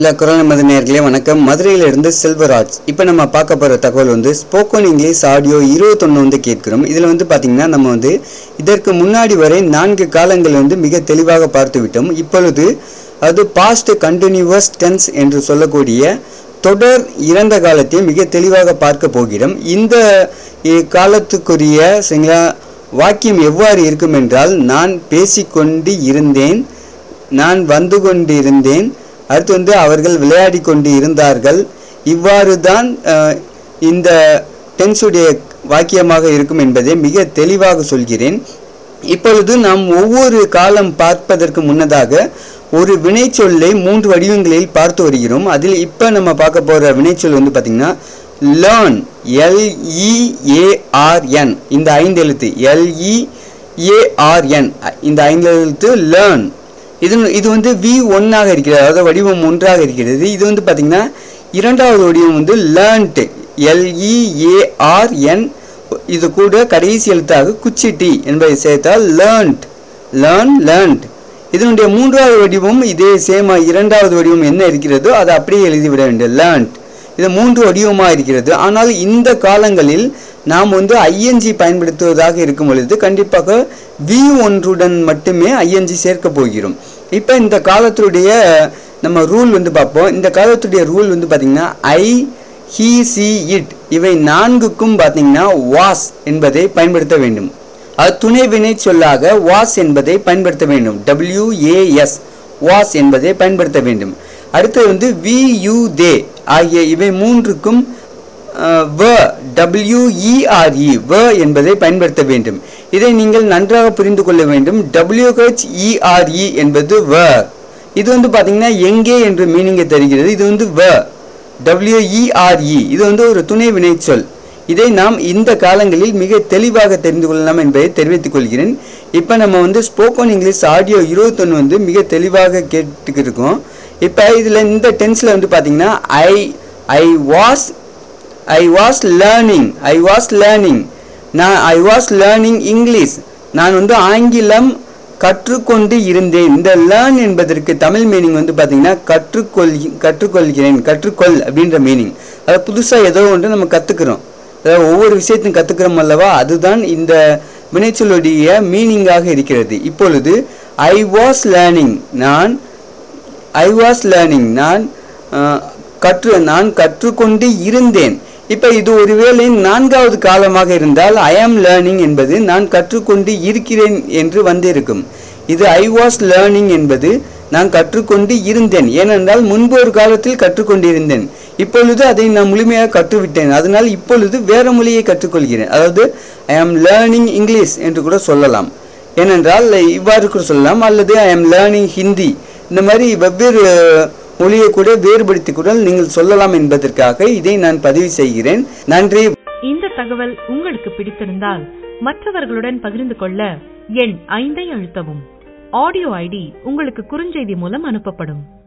இல்லை குரல் மத நேர்களே வணக்கம் மதுரையிலிருந்து செல்வராஜ் இப்போ நம்ம பார்க்க போகிற தகவல் வந்து ஸ்போக்கன் இங்கிலீஷ் ஆடியோ இருபத்தொன்று வந்து கேட்கிறோம் இதில் வந்து பார்த்திங்கன்னா நம்ம வந்து இதற்கு முன்னாடி வரை நான்கு காலங்கள் வந்து மிக தெளிவாக பார்த்து விட்டோம் இப்பொழுது அது பாஸ்ட் கண்டினியூவஸ் டென்ஸ் என்று சொல்லக்கூடிய தொடர் இறந்த காலத்தை மிக தெளிவாக பார்க்க போகிறோம் இந்த இ- காலத்துக்குரிய சரிங்களா வாக்கியம் எவ்வாறு இருக்கும் என்றால் நான் பேசிக்கொண்டு இருந்தேன் நான் வந்து கொண்டிருந்தேன் அடுத்து வந்து அவர்கள் விளையாடி கொண்டு இருந்தார்கள் இவ்வாறு தான் அஹ், இந்த டென்ஸுடைய வாக்கியமாக இருக்கும் என்பதை மிக தெளிவாக சொல்கிறேன் இப்பொழுது நாம் ஒவ்வொரு காலம் பார்ப்பதற்கு முன்னதாக ஒரு வினைச்சொல்லை மூன்று வடிவங்களில் பார்த்து வருகிறோம் அதில் இப்போ நம்ம பார்க்க போகிற வினைச்சொல் வந்து பார்த்திங்கன்னா லேர்ன் எல்இஏஆர்என் இந்த ஐந்து எழுத்து எல்இஏஆர்என் இந்த ஐந்து எழுத்து லேர்ன் இது இது வந்து வி ஒன்னாக இருக்கிறது அதாவது வடிவம் ஒன்றாக இருக்கிறது இது வந்து பார்த்திங்கன்னா இரண்டாவது வடிவம் வந்து லேர்ன்ட் எல்இஏஆர்என் இது கூட கடைசி எழுத்தாக குச்சி டி என்பதை சேர்த்தால் லேர்ன்ட் லேர்ன் லேர்ன்ட் இதனுடைய மூன்றாவது வடிவம் இதே சேமா இரண்டாவது வடிவம் என்ன இருக்கிறதோ அதை அப்படியே எழுதிவிட வேண்டும் லேர்ன்ட் இது மூன்று வடிவமாக இருக்கிறது ஆனால் இந்த காலங்களில் நாம் வந்து ஐஎன்ஜி பயன்படுத்துவதாக இருக்கும் பொழுது கண்டிப்பாக வி ஒன்றுடன் மட்டுமே ஐஎன்ஜி சேர்க்க போகிறோம் இப்போ இந்த காலத்துடைய நம்ம ரூல் வந்து பார்ப்போம் இந்த காலத்துடைய ரூல் வந்து பார்த்திங்கன்னா ஐ ஹீ சி இட் இவை நான்குக்கும் பார்த்தீங்கன்னா வாஸ் என்பதை பயன்படுத்த வேண்டும் அது துணை வினை சொல்லாக வாஸ் என்பதை பயன்படுத்த வேண்டும் WAS வாஸ் என்பதை பயன்படுத்த வேண்டும் அடுத்தது வந்து வி யூ தே ஆகிய இவை மூன்றுக்கும் வ டபிள்யூஇஆர்இ வ என்பதை பயன்படுத்த வேண்டும் இதை நீங்கள் நன்றாக புரிந்து கொள்ள வேண்டும் டபிள்யூஹெச்இஆர்இ என்பது வ இது வந்து பார்த்தீங்கன்னா எங்கே என்று மீனிங்கை தருகிறது இது வந்து வ டபிள்யூஇஆர்இ இது வந்து ஒரு துணை வினைச்சொல் இதை நாம் இந்த காலங்களில் மிக தெளிவாக தெரிந்து கொள்ளலாம் என்பதை தெரிவித்துக் கொள்கிறேன் இப்போ நம்ம வந்து ஸ்போக்கன் இங்கிலீஷ் ஆடியோ இருபத்தொன்று வந்து மிக தெளிவாக கேட்டுக்கிட்டு இருக்கோம் இப்போ இதில் இந்த டென்ஸில் வந்து பார்த்தீங்கன்னா I I was I was learning I was learning நான் ஐ வாஸ் லேர்னிங் இங்கிலீஷ் நான் வந்து ஆங்கிலம் கற்றுக்கொண்டு இருந்தேன் இந்த லேர்ன் என்பதற்கு தமிழ் மீனிங் வந்து பார்த்தீங்கன்னா கற்றுக்கொள் கற்றுக்கொள்கிறேன் கற்றுக்கொள் அப்படின்ற மீனிங் அதை புதுசாக ஏதோ ஒன்று நம்ம கற்றுக்குறோம் அதாவது ஒவ்வொரு விஷயத்தையும் கற்றுக்கிறோம் அல்லவா அதுதான் இந்த வினைச்சொல்லுடைய மீனிங்காக இருக்கிறது இப்பொழுது ஐ வாஸ் லேர்னிங் நான் ஐ வாஸ் லேர்னிங் நான் அஹ், கற்று நான் கற்றுக்கொண்டு இருந்தேன் இப்போ இது ஒருவேளை நான்காவது காலமாக இருந்தால் ஐ ஆம் லேர்னிங் என்பது நான் கற்றுக்கொண்டு இருக்கிறேன் என்று வந்திருக்கும் இது ஐ வாஸ் லேர்னிங் என்பது நான் கற்றுக்கொண்டு இருந்தேன் ஏனென்றால் முன்பு ஒரு காலத்தில் கற்றுக்கொண்டிருந்தேன் இப்பொழுது அதை நான் முழுமையாக கற்றுவிட்டேன் அதனால் இப்பொழுது வேற மொழியை கற்றுக்கொள்கிறேன் அதாவது ஐ ஆம் லேர்னிங் இங்கிலீஷ் என்று கூட சொல்லலாம் ஏனென்றால் இவ்வாறு கூட சொல்லலாம் அல்லது ஐ ஆம் லேர்னிங் ஹிந்தி இந்த மாதிரி வெவ்வேறு மொழியை கூட வேறுபடுத்தி கூட நீங்கள் சொல்லலாம் என்பதற்காக இதை நான் பதிவு செய்கிறேன் நன்றி இந்த தகவல் உங்களுக்கு பிடித்திருந்தால் மற்றவர்களுடன் பகிர்ந்து கொள்ள எண் ஐந்தை அழுத்தவும் ஆடியோ ஐடி உங்களுக்கு குறுஞ்செய்தி மூலம் அனுப்பப்படும்